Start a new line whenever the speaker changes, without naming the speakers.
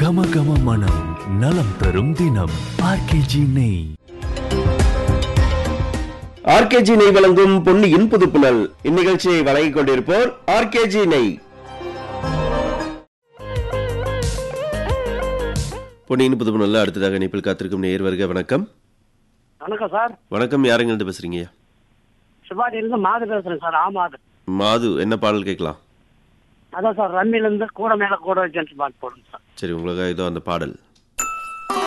கம கம மனம் நலம் தரும் தினம் ஆர்கேஜி நெய்
ஆர்கேஜி நெய் வழங்கும் பொன்னியின் புதுப்புணல் இந்நிகழ்ச்சியை வழங்கிக் கொண்டிருப்போர் ஆர்கேஜி நெய் பொன்னியின் புதுப்புணல்ல அடுத்ததாக இணைப்பில் காத்திருக்கும் நேர் வருக வணக்கம்
வணக்கம் சார்
வணக்கம் யாருங்க இருந்து பேசுறீங்க
சிவாடியிலிருந்து மாது பேசுறேன் சார் ஆமாது
மாது என்ன பாடல் கேட்கலாம்
அதான் சார் ரம்மிலேருந்து கூட மேல கூட வச்சு பாட்டு போடுங்க சார்
சரி உங்களுக்கு இதோ அந்த பாடல்